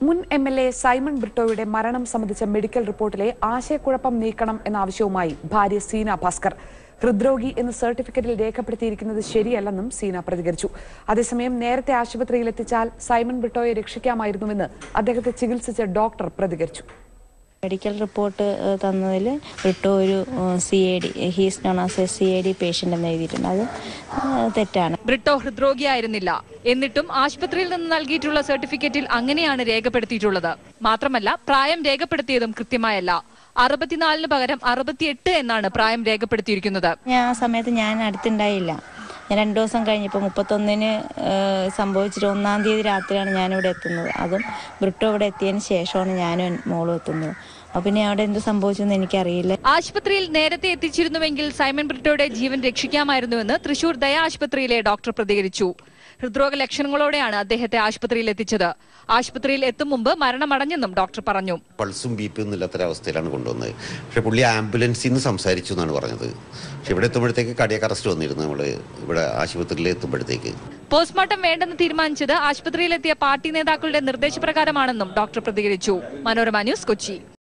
മുൻ M L A Simon ബ്രിട്ടോയുടെ മരണം സംബന്ധിച്ച മെഡിക്കൽ റിപ്പോർട്ടിലെ ആശയക്കുഴപ്പം നീക്കണം എന്ന ആവശ്യവുമായി ഭാര്യ സീന ഭാസ്കർ ഹൃദ്രോഗി എന്ന് സർട്ടിഫിക്കറ്റിൽ രേഖപ്പെടുത്തിയിരിക്കുന്നത് ശരിയല്ലെന്നും സീന പ്രതികരിച്ചു അതേസമയം നേരത്തെ ആശുപത്രിയിൽ എത്തിച്ചാൽ സൈമൺ ബ്രിട്ടോയെ രക്ഷിക്കാമായിരുന്നുവെന്ന് അദ്ദേഹത്തെ ചികിത്സിച്ച ഡോക്ടർ പ്രതികരിച്ചു മെഡിക്കൽ റിപ്പോർട്ട് ഏഹ്, തന്നതിൽ വിട്ടു ഒരു C A D he's known as a C A D patient എന്ന് എഴുതിയിട്ടുണ്ട് അത് ഏഹ്, തെറ്റാണ് ബ്രിട്ടോ ഹൃദ്രോഗിയായിരുന്നില്ല എന്നിട്ടും ആശുപത്രിയിൽ നിന്ന് നൽകിയിട്ടുള്ള സർട്ടിഫിക്കറ്റിൽ അങ്ങനെയാണ് രേഖപ്പെടുത്തിയിട്ടുള്ളത് മാത്രമല്ല പ്രായം രേഖപ്പെടുത്തിയതും കൃത്യമായല്ല അറുപത്തിനാലിന് പകരം അറുപത്തിയെട്ട് എന്നാണ് പ്രായം രേഖപ്പെടുത്തിയിരിക്കുന്നത് ഞാൻ ആ സമയത്ത് ഞാൻ അടുത്തുണ്ടായില്ല ഞാൻ രണ്ടു ദിവസം കഴിഞ്ഞപ്പോൾ മുപ്പത്തൊന്നിന് ഏഹ്, സംഭവിച്ചിട്ട് ഒന്നാം തീയതി രാത്രിയാണ് ഞാനിവിടെ എത്തുന്നത് അതും ബ്രിട്ടോ ഇവിടെ എത്തിയതിന് ശേഷമാണ് ഞാനും മോളും എത്തുന്നത് അപ്പോൾ പിന്നെ അവിടെ എന്ത് സംഭവിച്ചെന്ന് എനിക്കറിയില്ല ആശുപത്രിയിൽ നേരത്തെ എത്തിച്ചിരുന്നുവെങ്കിൽ സൈമൺ ബ്രിട്ടോയുടെ ജീവൻ രക്ഷിക്കാമായിരുന്നുവെന്ന് തൃശൂർ ദയ ആശുപത്രിയിലെ ഡോക്ടർ പ്രതികരിച്ചു ഹൃദ്രോഗ ലക്ഷണങ്ങളോടെയാണ് അദ്ദേഹത്തെ ആശുപത്രിയിൽ എത്തിച്ചത് ആശുപത്രിയിൽ എത്തും മുമ്പ് മരണമടഞ്ഞെന്നും ഡോക്ടർ പറഞ്ഞു പൾസും ബി പി ഒന്നും ഇല്ലാത്തൊരവസ്ഥയിലാണ് കൊണ്ടുവന്നത് പക്ഷെ പുള്ളി ആംബുലൻസിൽ നിന്ന് സംസാരിച്ചു എന്നാണ് പറഞ്ഞത് പക്ഷെ ഇവിടെ എത്തുമ്പോഴത്തേക്ക് കടിയാക്ക് അറസ്റ്റ് വന്നിരുന്നു നമ്മൾ ഇവിടെ ആശുപത്രിയിൽ എത്തുമ്പോഴത്തേക്ക് പോസ്റ്റ്മോർട്ടം വേണ്ടെന്ന് തീരുമാനിച്ചത് ആശുപത്രിയിലെത്തിയ പാർട്ടി നേതാക്കളുടെ നിർദ്ദേശപ്രകാരമാണെന്നും ഡോക്ടർ പ്രതികരിച്ചു മനോരമ ന്യൂസ് കൊച്ചി